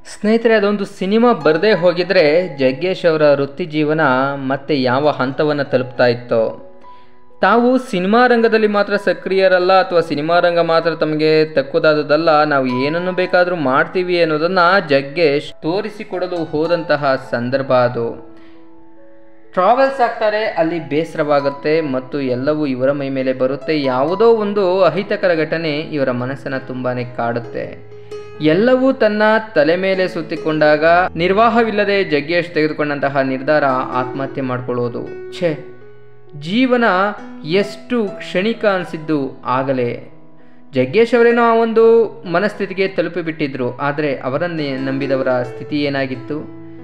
ಸ್ನೇಹಿತರೆ ಅದೊಂದು ಸಿನಿಮಾ ಬರದೇ ಹೋಗಿದ್ರೆ ಜಗ್ಗೇಶ್ ಅವರ ವೃತ್ತಿ ಜೀವನ ಮತ್ತೆ ಯಾವ ಹಂತವನ್ನು ತಲುಪ್ತಾ ಇತ್ತೋ ತಾವು ಸಿನಿಮಾ ರಂಗದಲ್ಲಿ ಮಾತ್ರ ಸಕ್ರಿಯರಲ್ಲ ಅಥವಾ ಸಿನಿಮಾ ರಂಗ ಮಾತ್ರ ತಮಗೆ ತಕ್ಕುದಾದದಲ್ಲ ನಾವು ಏನನ್ನು ಬೇಕಾದರೂ ಮಾಡ್ತೀವಿ ಅನ್ನೋದನ್ನು ಜಗ್ಗೇಶ್ ತೋರಿಸಿಕೊಡಲು ಹೋದಂತಹ ಸಂದರ್ಭ ಅದು ಟ್ರಾವೆಲ್ಸ್ ಆಗ್ತಾರೆ ಅಲ್ಲಿ ಬೇಸರವಾಗುತ್ತೆ ಮತ್ತು ಎಲ್ಲವೂ ಇವರ ಮೈ ಮೇಲೆ ಬರುತ್ತೆ ಯಾವುದೋ ಒಂದು ಅಹಿತಕರ ಘಟನೆ ಇವರ ಮನಸ್ಸನ್ನು ತುಂಬಾ ಕಾಡುತ್ತೆ ಎಲ್ಲವೂ ತನ್ನ ತಲೆ ಮೇಲೆ ಸುತ್ತಿಕೊಂಡಾಗ ನಿರ್ವಾಹವಿಲ್ಲದೆ ಜಗ್ಗೇಶ್ ತೆಗೆದುಕೊಂಡಂತಹ ನಿರ್ಧಾರ ಆತ್ಮಹತ್ಯೆ ಮಾಡಿಕೊಳ್ಳೋದು ಛೇ ಜೀವನ ಎಷ್ಟು ಕ್ಷಣಿಕ ಅನಿಸಿದ್ದು ಆಗಲೇ ಜಗ್ಗೇಶ್ ಅವರೇನೋ ಆ ಒಂದು ಮನಸ್ಥಿತಿಗೆ ತಲುಪಿಬಿಟ್ಟಿದ್ರು ಆದರೆ ಅವರನ್ನೇ ನಂಬಿದವರ ಸ್ಥಿತಿ ಏನಾಗಿತ್ತು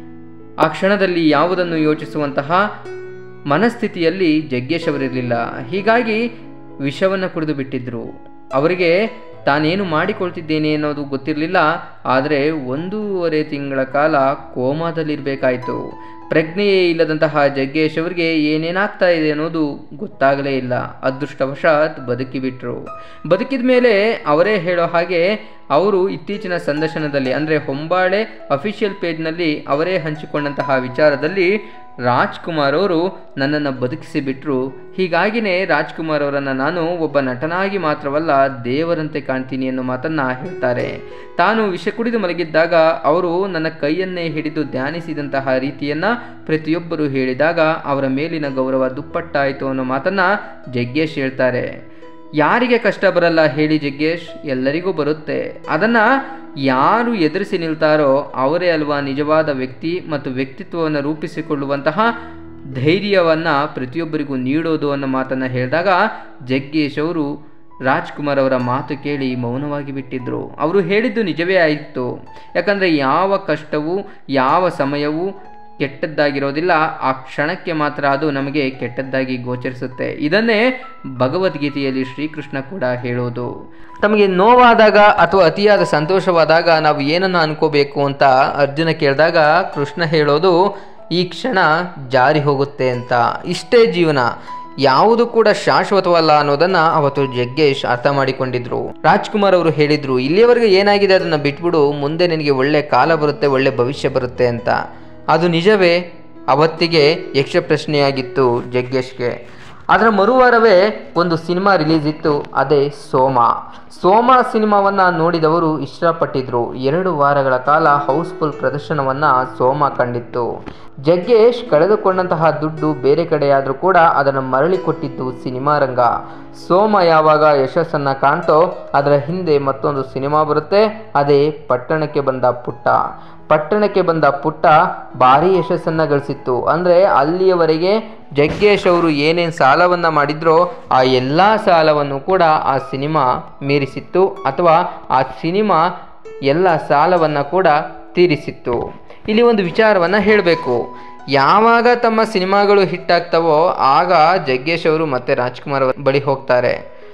ಆ ಕ್ಷಣದಲ್ಲಿ ಯಾವುದನ್ನು ಯೋಚಿಸುವಂತಹ ಮನಸ್ಥಿತಿಯಲ್ಲಿ ಜಗ್ಗೇಶ್ ಅವರಿರಲಿಲ್ಲ ಹೀಗಾಗಿ ವಿಷವನ್ನು ಕುಡಿದು ಬಿಟ್ಟಿದ್ರು ಅವರಿಗೆ ತಾನೇನು ಮಾಡಿಕೊಳ್ತಿದ್ದೇನೆ ಅನ್ನೋದು ಗೊತ್ತಿರಲಿಲ್ಲ ಆದರೆ ಒಂದೂವರೆ ತಿಂಗಳ ಕಾಲ ಕೋಮಾದಲ್ಲಿರಬೇಕಾಯಿತು ಪ್ರಜ್ಞೆಯೇ ಇಲ್ಲದಂತಹ ಜಗ್ಗೇಶ್ ಅವರಿಗೆ ಏನೇನಾಗ್ತಾ ಇದೆ ಅನ್ನೋದು ಗೊತ್ತಾಗಲೇ ಇಲ್ಲ ಅದೃಷ್ಟವಶಾತ್ ಬದುಕಿಬಿಟ್ರು ಬದುಕಿದ ಮೇಲೆ ಅವರೇ ಹೇಳೋ ಹಾಗೆ ಅವರು ಇತ್ತೀಚಿನ ಸಂದರ್ಶನದಲ್ಲಿ ಅಂದರೆ ಹೊಂಬಾಳೆ ಅಫಿಷಿಯಲ್ ಪೇಜ್ನಲ್ಲಿ ಅವರೇ ಹಂಚಿಕೊಂಡಂತಹ ವಿಚಾರದಲ್ಲಿ ರಾಜ್ಕುಮಾರ್ ಅವರು ನನ್ನನ್ನು ಬದುಕಿಸಿ ಬಿಟ್ಟರು ಹೀಗಾಗಿನೇ ರಾಜ್ಕುಮಾರ್ ಅವರನ್ನು ನಾನು ಒಬ್ಬ ನಟನಾಗಿ ಮಾತ್ರವಲ್ಲ ದೇವರಂತೆ ಕಾಣ್ತೀನಿ ಅನ್ನೋ ಮಾತನ್ನು ಹೇಳ್ತಾರೆ ತಾನು ವಿಷ ಕುಡಿದು ಮಲಗಿದ್ದಾಗ ಅವರು ನನ್ನ ಕೈಯನ್ನೇ ಹಿಡಿದು ಧ್ಯಾನಿಸಿದಂತಹ ರೀತಿಯನ್ನು ಪ್ರತಿಯೊಬ್ಬರು ಹೇಳಿದಾಗ ಅವರ ಮೇಲಿನ ಗೌರವ ದುಪ್ಪಟ್ಟಾಯಿತು ಅನ್ನೋ ಮಾತನ್ನು ಜಗ್ಗೇಶ್ ಹೇಳ್ತಾರೆ ಯಾರಿಗೆ ಕಷ್ಟ ಬರಲ್ಲ ಹೇಳಿ ಜಗ್ಗೇಶ್ ಎಲ್ಲರಿಗೂ ಬರುತ್ತೆ ಅದನ್ನು ಯಾರು ಎದುರಿಸಿ ನಿಲ್ತಾರೋ ಅವರೇ ಅಲ್ವಾ ನಿಜವಾದ ವ್ಯಕ್ತಿ ಮತ್ತು ವ್ಯಕ್ತಿತ್ವವನ್ನು ರೂಪಿಸಿಕೊಳ್ಳುವಂತಹ ಧೈರ್ಯವನ್ನು ಪ್ರತಿಯೊಬ್ಬರಿಗೂ ನೀಡೋದು ಅನ್ನೋ ಮಾತನ್ನು ಹೇಳಿದಾಗ ಜಗ್ಗೇಶ್ ಅವರು ರಾಜ್ಕುಮಾರ್ ಅವರ ಮಾತು ಕೇಳಿ ಮೌನವಾಗಿ ಬಿಟ್ಟಿದ್ದರು ಅವರು ಹೇಳಿದ್ದು ನಿಜವೇ ಆಯಿತು ಯಾಕಂದರೆ ಯಾವ ಕಷ್ಟವೂ ಯಾವ ಸಮಯವೂ ಕೆಟ್ಟದ್ದಾಗಿರೋದಿಲ್ಲ ಆ ಕ್ಷಣಕ್ಕೆ ಮಾತ್ರ ಅದು ನಮಗೆ ಕೆಟ್ಟದ್ದಾಗಿ ಗೋಚರಿಸುತ್ತೆ ಇದನ್ನೇ ಭಗವದ್ಗೀತೆಯಲ್ಲಿ ಶ್ರೀಕೃಷ್ಣ ಕೂಡ ಹೇಳೋದು ತಮಗೆ ನೋವಾದಾಗ ಅಥವಾ ಅತಿಯಾದ ಸಂತೋಷವಾದಾಗ ನಾವು ಏನನ್ನು ಅನ್ಕೋಬೇಕು ಅಂತ ಅರ್ಜುನ ಕೇಳಿದಾಗ ಕೃಷ್ಣ ಹೇಳೋದು ಈ ಕ್ಷಣ ಜಾರಿ ಹೋಗುತ್ತೆ ಅಂತ ಇಷ್ಟೇ ಜೀವನ ಯಾವುದು ಕೂಡ ಶಾಶ್ವತವಲ್ಲ ಅನ್ನೋದನ್ನ ಅವತ್ತು ಜಗ್ಗೇಶ್ ಅರ್ಥ ಮಾಡಿಕೊಂಡಿದ್ರು ರಾಜ್ಕುಮಾರ್ ಅವರು ಹೇಳಿದ್ರು ಇಲ್ಲಿಯವರೆಗೆ ಏನಾಗಿದೆ ಅದನ್ನ ಬಿಟ್ಬಿಡು ಮುಂದೆ ನಿನಗೆ ಒಳ್ಳೆ ಕಾಲ ಬರುತ್ತೆ ಒಳ್ಳೆ ಭವಿಷ್ಯ ಬರುತ್ತೆ ಅಂತ ಅದು ನಿಜವೇ ಅವತ್ತಿಗೆ ಯಕ್ಷ ಪ್ರಶ್ನೆಯಾಗಿತ್ತು ಜಗ್ಗೇಶ್ಗೆ ಅದರ ಮರುವಾರವೇ ಒಂದು ಸಿನಿಮಾ ರಿಲೀಸ್ ಇತ್ತು ಅದೇ ಸೋಮ ಸೋಮ ಸಿನಿಮಾವನ್ನು ನೋಡಿದವರು ಇಷ್ಟಪಟ್ಟಿದ್ರು ಎರಡು ವಾರಗಳ ಕಾಲ ಹೌಸ್ಫುಲ್ ಪ್ರದರ್ಶನವನ್ನು ಸೋಮ ಕಂಡಿತ್ತು ಜಗ್ಗೇಶ್ ಕಳೆದುಕೊಂಡಂತಹ ದುಡ್ಡು ಬೇರೆ ಕಡೆಯಾದರೂ ಕೂಡ ಅದನ್ನು ಮರಳಿ ಕೊಟ್ಟಿದ್ದು ಸಿನಿಮಾ ರಂಗ ಸೋಮ ಯಾವಾಗ ಯಶಸ್ಸನ್ನು ಕಾಣ್ತೋ ಅದರ ಹಿಂದೆ ಮತ್ತೊಂದು ಸಿನಿಮಾ ಬರುತ್ತೆ ಅದೇ ಪಟ್ಟಣಕ್ಕೆ ಬಂದ ಪುಟ್ಟ ಪಟ್ಟಣಕ್ಕೆ ಬಂದ ಪುಟ್ಟ ಭಾರಿ ಯಶಸ್ಸನ್ನು ಗಳಿಸಿತ್ತು ಅಂದರೆ ಅಲ್ಲಿಯವರೆಗೆ ಜಗ್ಗೇಶ್ ಅವರು ಏನೇನು ಸಾಲವನ್ನು ಮಾಡಿದ್ರೋ ಆ ಎಲ್ಲ ಸಾಲವನ್ನು ಕೂಡ ಆ ಸಿನಿಮಾ ಮೀರಿಸಿತ್ತು ಅಥವಾ ಆ ಸಿನಿಮಾ ಎಲ್ಲ ಸಾಲವನ್ನು ಕೂಡ ತೀರಿಸಿತ್ತು ಇಲ್ಲಿ ಒಂದು ವಿಚಾರವನ್ನು ಹೇಳಬೇಕು ಯಾವಾಗ ತಮ್ಮ ಸಿನಿಮಾಗಳು ಹಿಟ್ ಆಗ್ತವೋ ಆಗ ಜಗ್ಗೇಶ್ ಅವರು ಮತ್ತೆ ರಾಜ್ಕುಮಾರ್ ಅವರ ಬಳಿ ಹೋಗ್ತಾರೆ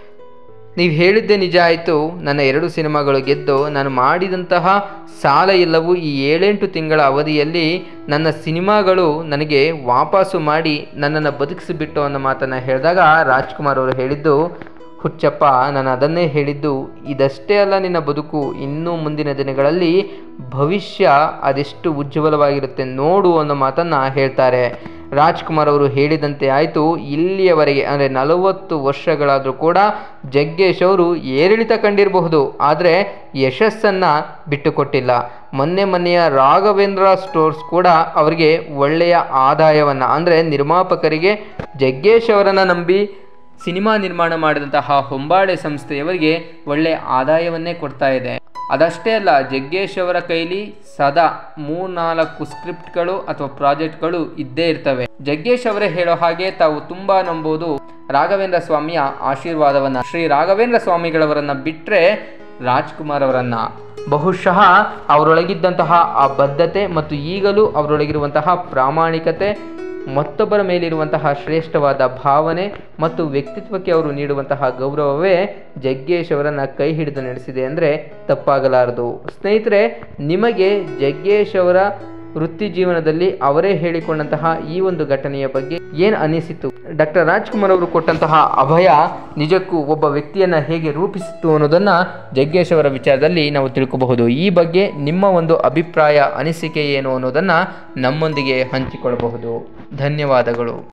ನೀವು ಹೇಳಿದ್ದೇ ನಿಜ ಆಯಿತು ನನ್ನ ಎರಡು ಸಿನಿಮಾಗಳು ಗೆದ್ದು ನಾನು ಮಾಡಿದಂತಹ ಸಾಲ ಎಲ್ಲವೂ ಈ ಏಳೆಂಟು ತಿಂಗಳ ಅವಧಿಯಲ್ಲಿ ನನ್ನ ಸಿನಿಮಾಗಳು ನನಗೆ ವಾಪಸ್ಸು ಮಾಡಿ ನನ್ನನ್ನು ಬದುಕಿಸಿಬಿಟ್ಟು ಅನ್ನೋ ಮಾತನ್ನು ಹೇಳಿದಾಗ ರಾಜ್ಕುಮಾರ್ ಅವರು ಹೇಳಿದ್ದು ಹುಚ್ಚಪ್ಪ ನಾನು ಅದನ್ನೇ ಹೇಳಿದ್ದು ಇದಷ್ಟೇ ಅಲ್ಲ ನಿನ್ನ ಬದುಕು ಇನ್ನೂ ಮುಂದಿನ ದಿನಗಳಲ್ಲಿ ಭವಿಷ್ಯ ಅದೆಷ್ಟು ಉಜ್ವಲವಾಗಿರುತ್ತೆ ನೋಡು ಅನ್ನೋ ಮಾತನ್ನು ಹೇಳ್ತಾರೆ ರಾಜ್ಕುಮಾರ್ ಅವರು ಹೇಳಿದಂತೆ ಆಯಿತು ಇಲ್ಲಿಯವರೆಗೆ ಅಂದರೆ ನಲವತ್ತು ವರ್ಷಗಳಾದರೂ ಕೂಡ ಜಗ್ಗೇಶ್ ಅವರು ಏರಿಳಿತ ಕಂಡಿರಬಹುದು ಆದರೆ ಯಶಸ್ಸನ್ನು ಬಿಟ್ಟುಕೊಟ್ಟಿಲ್ಲ ಮೊನ್ನೆ ಮೊನ್ನೆಯ ರಾಘವೇಂದ್ರ ಸ್ಟೋರ್ಸ್ ಕೂಡ ಅವರಿಗೆ ಒಳ್ಳೆಯ ಆದಾಯವನ್ನು ಅಂದರೆ ನಿರ್ಮಾಪಕರಿಗೆ ಜಗ್ಗೇಶ್ ಅವರನ್ನು ನಂಬಿ ಸಿನಿಮಾ ನಿರ್ಮಾಣ ಮಾಡಿದಂತಹ ಹೊಂಬಾಳೆ ಸಂಸ್ಥೆಯವರಿಗೆ ಒಳ್ಳೆ ಆದಾಯವನ್ನೇ ಕೊಡ್ತಾ ಇದೆ ಅದಷ್ಟೇ ಅಲ್ಲ ಜಗ್ಗೇಶ್ ಅವರ ಕೈಲಿ ಸದಾ ಮೂರ್ನಾಲ್ಕು ಸ್ಕ್ರಿಪ್ಟ್ಗಳು ಅಥವಾ ಪ್ರಾಜೆಕ್ಟ್ಗಳು ಇದ್ದೇ ಇರ್ತವೆ ಜಗ್ಗೇಶ್ ಅವರೇ ಹೇಳೋ ಹಾಗೆ ತಾವು ತುಂಬಾ ನಂಬೋದು ರಾಘವೇಂದ್ರ ಸ್ವಾಮಿಯ ಆಶೀರ್ವಾದವನ್ನ ಶ್ರೀ ರಾಘವೇಂದ್ರ ಸ್ವಾಮಿಗಳವರನ್ನ ಬಿಟ್ಟರೆ ರಾಜ್ಕುಮಾರ್ ಅವರನ್ನ ಬಹುಶಃ ಅವರೊಳಗಿದ್ದಂತಹ ಆ ಬದ್ಧತೆ ಮತ್ತು ಈಗಲೂ ಅವರೊಳಗಿರುವಂತಹ ಪ್ರಾಮಾಣಿಕತೆ ಮತ್ತೊಬ್ಬರ ಮೇಲಿರುವಂತಹ ಶ್ರೇಷ್ಠವಾದ ಭಾವನೆ ಮತ್ತು ವ್ಯಕ್ತಿತ್ವಕ್ಕೆ ಅವರು ನೀಡುವಂತಹ ಗೌರವವೇ ಜಗ್ಗೇಶ್ ಅವರನ್ನು ಕೈ ಹಿಡಿದು ನಡೆಸಿದೆ ಅಂದರೆ ತಪ್ಪಾಗಲಾರದು ಸ್ನೇಹಿತರೆ ನಿಮಗೆ ಜಗ್ಗೇಶ್ ಅವರ ವೃತ್ತಿ ಜೀವನದಲ್ಲಿ ಅವರೇ ಹೇಳಿಕೊಂಡಂತಹ ಈ ಒಂದು ಘಟನೆಯ ಬಗ್ಗೆ ಏನು ಅನಿಸಿತು ಡಾಕ್ಟರ್ ರಾಜ್ಕುಮಾರ್ ಅವರು ಕೊಟ್ಟಂತಹ ಅಭಯ ನಿಜಕ್ಕೂ ಒಬ್ಬ ವ್ಯಕ್ತಿಯನ್ನು ಹೇಗೆ ರೂಪಿಸಿತ್ತು ಅನ್ನೋದನ್ನು ಜಗ್ಗೇಶ್ ಅವರ ವಿಚಾರದಲ್ಲಿ ನಾವು ತಿಳ್ಕೋಬಹುದು ಈ ಬಗ್ಗೆ ನಿಮ್ಮ ಒಂದು ಅಭಿಪ್ರಾಯ ಅನಿಸಿಕೆ ಏನು ಅನ್ನೋದನ್ನು ನಮ್ಮೊಂದಿಗೆ ಹಂಚಿಕೊಳ್ಳಬಹುದು ಧನ್ಯವಾದಗಳು